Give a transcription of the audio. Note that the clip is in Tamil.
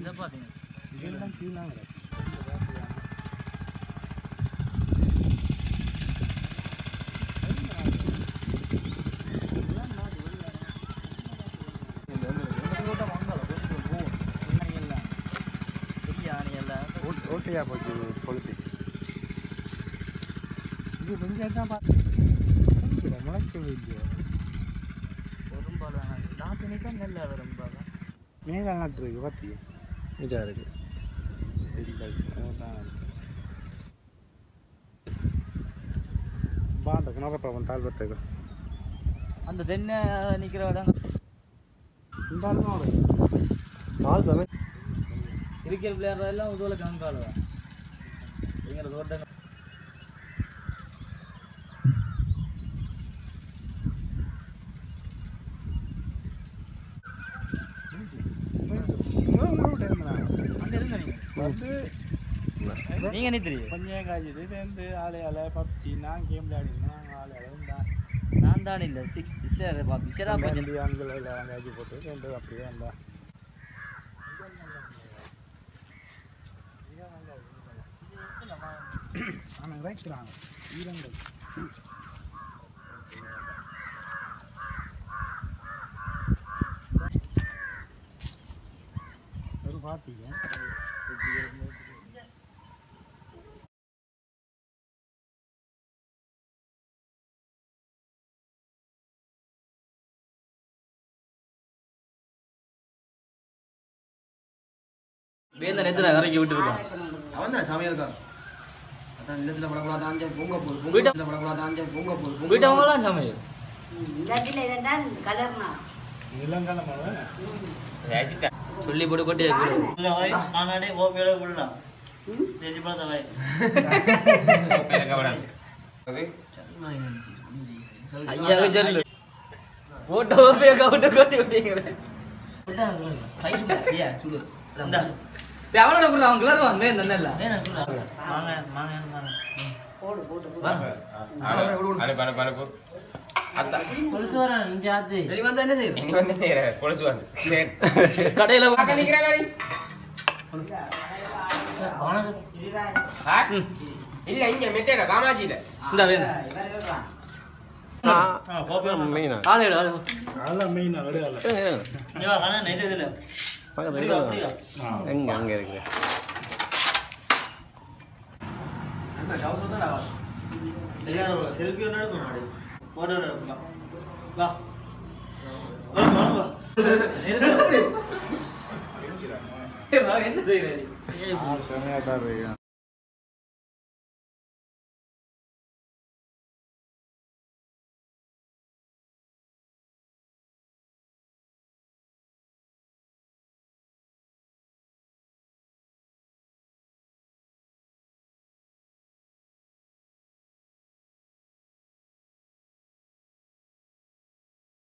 இதை பார்த்தீங்க இதெல்லாம் கீழாங்க ஓட்டையா போச்சு கொளுத்து இது கொஞ்சம் தான் பார்த்து முளைக்கவே இல்லையோ மேலே நாட்டு இருக்கு பார்த்தியா இதாக இருக்கு பாண்ட குணப்பம் தாழ் பத்துக்கு அந்த தென்னை நிக்கிற இடம் இந்த ஆளும் தாழ் பமே கிரிக்கெட் விளையாடுறதெல்லாம் உதவல கணக்காளுவா எங்கிற தோட்டம் அங்க இருங்க நீங்க நீங்க நித்திரி கொஞ்சம் காய்ச்சது சேர்ந்து ஆளையால பப்ஜி நான் கேம் விளையாடினேன் ஆளையால இருந்தான் நான் தான் இல்ல சிக்ஸ் சார் விசரா பஞ்சன் ரெண்டு ஆண்கள் எல்லாம் காய்ச்சி போட்டு ரெண்டு அப்படியே இருந்தா ஆனால் வைக்கிறாங்க ஈரங்கள் ஒரு பார்த்தீங்க வேந்த நேரத்துல இறக்கி விட்டுருக்கோம் அவன் தான் சமையல்காரன் அதான் நிலத்துல படக்கூடாது அஞ்சு பொங்க போகுது வீட்டை- பொங்க படக்கூடாது அஞ்சு பொங்க போகுது வீட்டவங்க தான் சமையல் இல்லாட்டில இருந்தால் கலர்னா நிலங்கான மழை சொல்லி போட்டு கொட்டி வைக்கணும் ஐயா சொல்லு போட்டோ போய் கவுட்டு கொட்டி விட்டீங்களே கை சுடு ஐயா சுடு அவனோட கூட அவன் கிளர் வந்து இந்த நெல்ல போடு போட்டு சரி வந்தா என்ன செய்யும் கடையில இல்ல இங்க மெட்டேல காமாஜில இந்த வேணும் ஆளு எடு, ஆளு எடு. அதெல்லாம் மெயின் அடையாள எங்க அங்க இருக்கு செல்ஃபி ஒன்று என்ன செய்யற செமையாக தான் இருக்கு